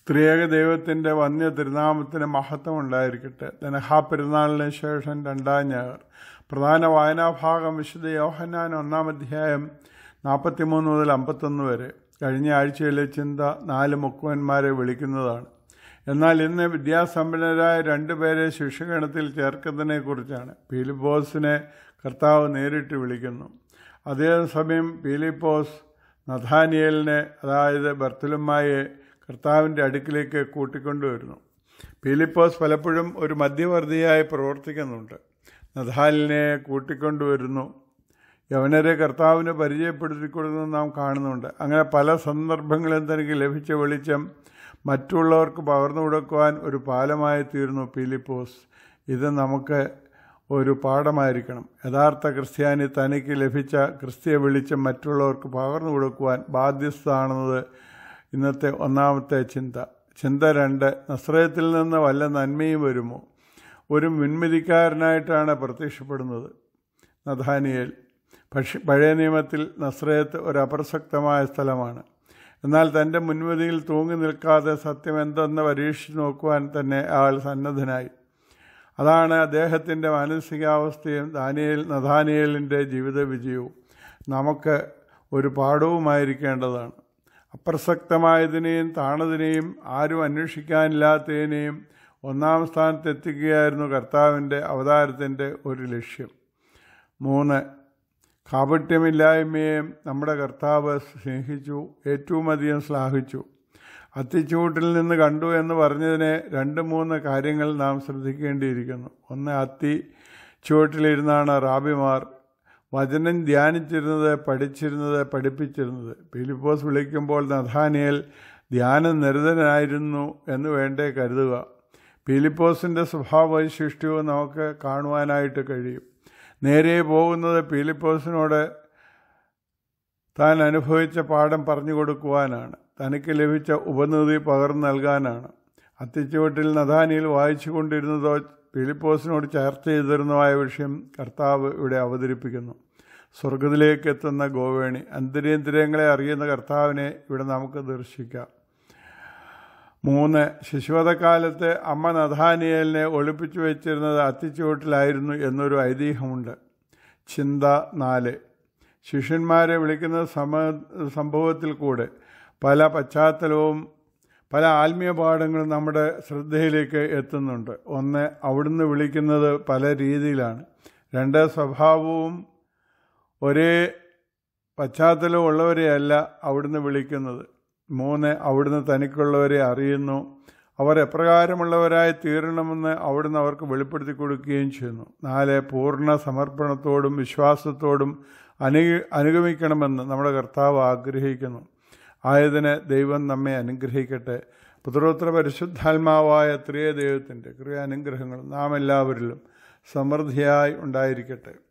ത്രിയേക ദൈവത്തിൻ്റെ വന്യ തിരുനാമത്തിന് മഹത്വം ഉണ്ടായിരിക്കട്ടെ ധനഹാ പെരുന്നാളിന് ശേഷം രണ്ടാം ഞായർ പ്രധാന വായനാഭാഗം വിശുദ്ധ യോഹന്നാൻ ഒന്നാം അധ്യായം നാൽപ്പത്തിമൂന്ന് മുതൽ അമ്പത്തൊന്ന് വരെ കഴിഞ്ഞ ആഴ്ചയിലെ ചിന്ത നാല് മുക്കുവന്മാരെ വിളിക്കുന്നതാണ് എന്നാൽ ഇന്ന് വിദ്യാസമ്പന്നരായ രണ്ടുപേരെ ശിക്ഷഗണത്തിൽ ചേർക്കുന്നതിനെക്കുറിച്ചാണ് പീലിപ്പോസിനെ കർത്താവ് നേരിട്ട് വിളിക്കുന്നു അതേസമയം പീലിപ്പോസ് നഥാനിയലിനെ അതായത് ബർത്തലുമായെ കർത്താവിൻ്റെ അടുക്കിലേക്ക് കൂട്ടിക്കൊണ്ടുവരുന്നു പീലിപ്പോസ് പലപ്പോഴും ഒരു മധ്യവർത്തിയായി പ്രവർത്തിക്കുന്നുണ്ട് നഥാലിനെ കൂട്ടിക്കൊണ്ടുവരുന്നു യവനരെ കർത്താവിന് പരിചയപ്പെടുത്തി കൊടുക്കുന്നത് നാം കാണുന്നുണ്ട് അങ്ങനെ പല സന്ദർഭങ്ങളിലും തനിക്ക് ലഭിച്ച വെളിച്ചം മറ്റുള്ളവർക്ക് പകർന്നു കൊടുക്കുവാൻ ഒരു പാലമായി തീർന്നു പീലിപ്പോസ് ഇത് നമുക്ക് ഒരു പാഠമായിരിക്കണം യഥാർത്ഥ ക്രിസ്ത്യാനി തനിക്ക് ലഭിച്ച ക്രിസ്തീയ വെളിച്ചം മറ്റുള്ളവർക്ക് പകർന്നു കൊടുക്കുവാൻ ബാധ്യസ്ഥമാണെന്നത് ഇന്നത്തെ ഒന്നാമത്തെ ചിന്ത ചിന്ത രണ്ട് നസ്രയത്തിൽ നിന്ന് വല്ല നന്മയും വരുമോ ഒരു മുൻവിധിക്കാരനായിട്ടാണ് പ്രത്യക്ഷപ്പെടുന്നത് നഥാനിയേൽ പക്ഷെ പഴയ നിയമത്തിൽ നസ്രയത്ത് ഒരു അപ്രസക്തമായ സ്ഥലമാണ് എന്നാൽ തൻ്റെ മുൻവിധിയിൽ തൂങ്ങി നിൽക്കാതെ സത്യം എന്തെന്ന് പരീക്ഷിച്ച് നോക്കുവാൻ തന്നെ അയാൾ സന്നദ്ധനായി അതാണ് അദ്ദേഹത്തിൻ്റെ മാനസികാവസ്ഥയും ദാനിയേൽ നഥാനിയേലിൻ്റെ ജീവിത വിജയവും നമുക്ക് ഒരു പാഠവുമായിരിക്കേണ്ടതാണ് അപ്രസക്തമായതിനെയും താണതിനെയും ആരും അന്വേഷിക്കാനില്ലാത്തതിനെയും ഒന്നാം സ്ഥാനത്ത് എത്തിക്കുകയായിരുന്നു കർത്താവിൻ്റെ അവതാരത്തിൻ്റെ ഒരു ലക്ഷ്യം മൂന്ന് കാപട്യമില്ലായ്മയെയും നമ്മുടെ കർത്താവ് സ്നേഹിച്ചു ഏറ്റവും അധികം ശ്ലാഘിച്ചു അത്തിച്ചൂട്ടിൽ നിന്ന് കണ്ടു എന്ന് പറഞ്ഞതിന് രണ്ട് മൂന്ന് കാര്യങ്ങൾ നാം ശ്രദ്ധിക്കേണ്ടിയിരിക്കുന്നു ഒന്ന് അത്തി ചുവട്ടിലിരുന്നാണ് റാബിമാർ വചനം ധ്യാനിച്ചിരുന്നത് പഠിച്ചിരുന്നത് പഠിപ്പിച്ചിരുന്നത് ഫിലിപ്പോസ് വിളിക്കുമ്പോൾ നഥാനിയൽ ധ്യാനം നിരതനായിരുന്നു എന്ന് വേണ്ടേ കരുതുക പീലിപ്പോസിൻ്റെ സ്വഭാവവൈശിഷ്ട്യവും നമുക്ക് കാണുവാനായിട്ട് കഴിയും നേരെ പോകുന്നത് പീലിപ്പോസിനോട് താൻ അനുഭവിച്ച പാഠം പറഞ്ഞു കൊടുക്കുവാനാണ് തനിക്ക് ലഭിച്ച ഉപനിധി പകർന്നു നൽകാനാണ് അത്തിച്ചുവട്ടിൽ നദാനിയിൽ വായിച്ചു കൊണ്ടിരുന്നതോ ഫിലിപ്പോസിനോട് ചർച്ച ചെയ്തിരുന്നതായ വിഷയം കർത്താവ് ഇവിടെ അവതരിപ്പിക്കുന്നു സ്വർഗത്തിലേക്ക് എത്തുന്ന ഗോവേണി അന്തരേന്ദ്രിയങ്ങളെ അറിയുന്ന കർത്താവിനെ ഇവിടെ നമുക്ക് ദർശിക്കാം മൂന്ന് ശിശുവധക്കാലത്ത് അമ്മ നഥാനിയലിനെ ഒളിപ്പിച്ചു വെച്ചിരുന്നത് അത്തിച്ചുവട്ടിലായിരുന്നു എന്നൊരു ഐതിഹ്യമുണ്ട് ചിന്ത നാല് ശിഷ്യന്മാരെ വിളിക്കുന്ന സമ സംഭവത്തിൽ കൂടെ പല പശ്ചാത്തലവും പല ആത്മീയ പാഠങ്ങളും നമ്മുടെ ശ്രദ്ധയിലേക്ക് എത്തുന്നുണ്ട് ഒന്ന് അവിടുന്ന് വിളിക്കുന്നത് പല രീതിയിലാണ് രണ്ട് സ്വഭാവവും ഒരേ പശ്ചാത്തലവും ഉള്ളവരെയല്ല അവിടുന്ന് വിളിക്കുന്നത് മൂന്ന് അവിടുന്ന് തനിക്കുള്ളവരെ അറിയുന്നു അവർ എപ്രകാരമുള്ളവരായി തീരണമെന്ന് അവിടുന്ന് അവർക്ക് വെളിപ്പെടുത്തി കൊടുക്കുകയും ചെയ്യുന്നു നാല് പൂർണ്ണ സമർപ്പണത്തോടും വിശ്വാസത്തോടും അനു അനുഗമിക്കണമെന്ന് നമ്മുടെ കർത്താവ് ആഗ്രഹിക്കുന്നു ആയതിന് ദൈവം നമ്മെ അനുഗ്രഹിക്കട്ടെ പുത്രോത്ര പരിശുദ്ധാത്മാവായ ത്രിയ ദൈവത്തിൻ്റെ ക്രിയാനുഗ്രഹങ്ങൾ നാം എല്ലാവരിലും സമൃദ്ധിയായി ഉണ്ടായിരിക്കട്ടെ